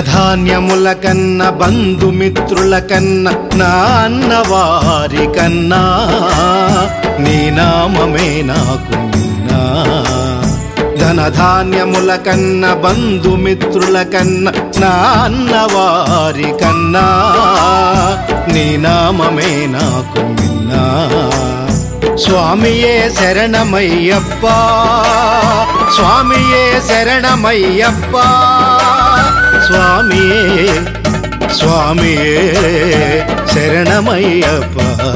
ధనధాన్యముల కన్న బంధుమిత్రుల కన్న నా అన్నవారి కన్నా నీ నామమే నాకు మిన్నా ధనధాన్యముల కన్న బంధుమిత్రుల కన్న నా అన్నవారి కన్నా నీ నామమే నాకు మిన్నా స్వామియే శరణమయ్యప్ప స్వామియే శరణమయ్యప్ప స్వామియే స్వామియే శరణమయ్యప్ప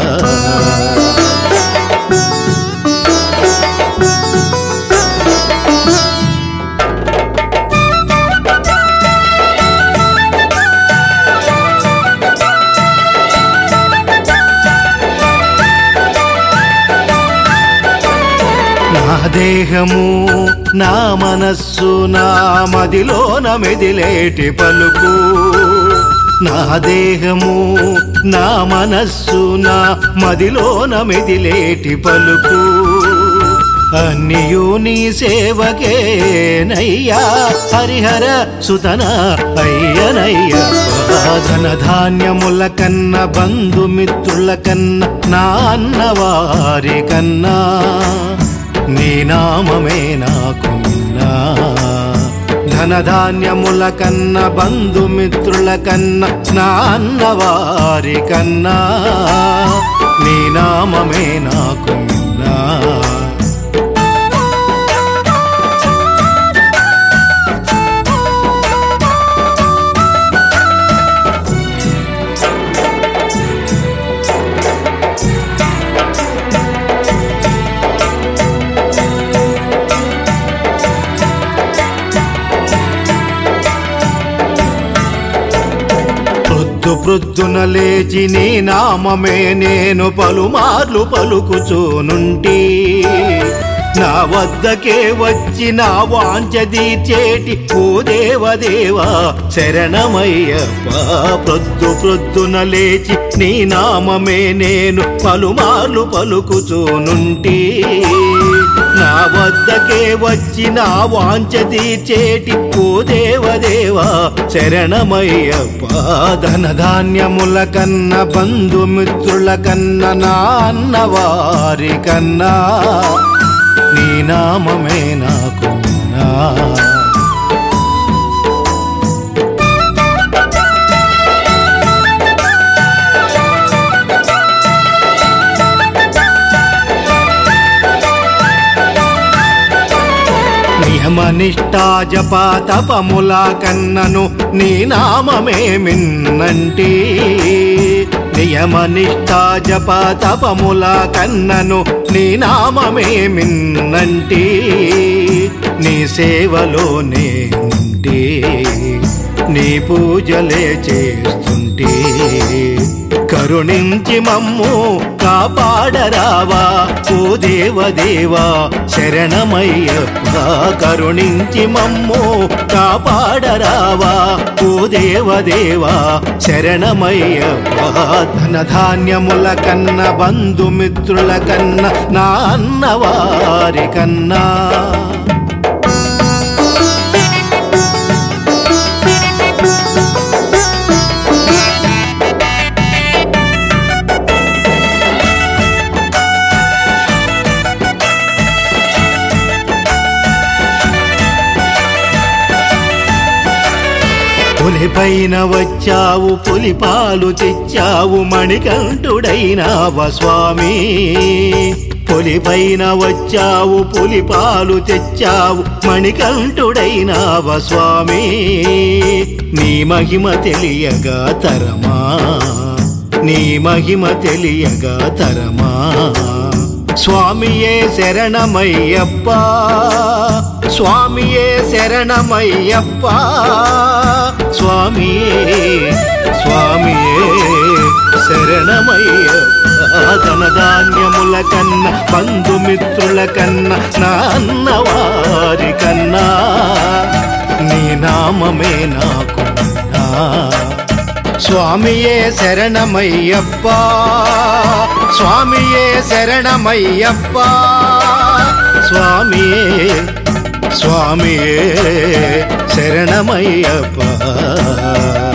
నా దేహము నా మనస్సు నా మదిలోన మెదిలేటి పలుకు నా దేహము నా మనస్సు నా మదిలోన మెదిలేటి పలుకు అన్నియు నీ సేవకే నయ్యా హరిహర సుతన అయ్యనయ్య ధన ధాన్యముల కన్న బంధుమిత్రుల కన్న నా అన్నవారి కన్నా నీ నామమే నాకు మిన్నా ధనధాన్యముల కన్న బంధుమిత్రుల కన్న నా అన్నవారి కన్నా నీ నామమే నాకు మిన్నా ప్రొద్దు ప్రొద్దున లేచి నీ నామమే నేను పలుమార్లు పలుకుచూనుంటి నా వద్దకే వచ్చి నా వాంఛ తీర్చేటి ఓ దేవదేవా శరణమయ్యప్ప ప్రొద్దు ప్రొద్దున లేచి నీ నామమే నేను పలుమార్లు పలుకుచూనుంటి నా వద్దకే వచ్చి నా వాంఛ తీర్చేటి ఓ దేవదేవా శరణమయ్యప్ప ధనధాన్యముల కన్న బంధుమిత్రుల కన్న నా అన్నవారి కన్నా నీ నామమే నాకు మిన్నా. నియమనిష్టా జప తపముల కన్నను నీ నామమే మిన్నంటి నియమనిష్టా జప తపముల కన్నను నీ నామమే మిన్నంటి నీ సేవలో నేనుంటే నీ పూజలే చేస్తుంటే కరుణించి మమ్ము కాపాడరావా ఓ దేవదేవా శరణమయ్యప్ప కరుణించి మమ్ము కాపాడరావా ఓ దేవదేవా శరణమయ్యప్ప ధనధాన్యముల కన్న బంధుమిత్రుల కన్న నా అన్నవారి కన్నా పులిపైన వచ్చావు పులిపాలు తెచ్చావు మణికంఠుడైనావ స్వామి పులిపైన వచ్చావు పులిపాలు తెచ్చావు మణికంఠుడైనావ స్వామి నీ మహిమ తెలియగా తరమా నీ మహిమ తెలియగా తరమా స్వామియే శరణమయ్యప్ప స్వామియే శరణమయ్యప్ప స్వామియే స్వామియే శరణమయ్యప్ప ధనధాన్యముల కన్న బంధుమిత్రుల కన్న నా అన్నవారి కన్నా నీ నామమే నాకు నా స్వామియే శరణమయ్యప్ప స్వామియే శరణమయ్యప్ప స్వామియే స్వామియే శరణమయ్యప్ప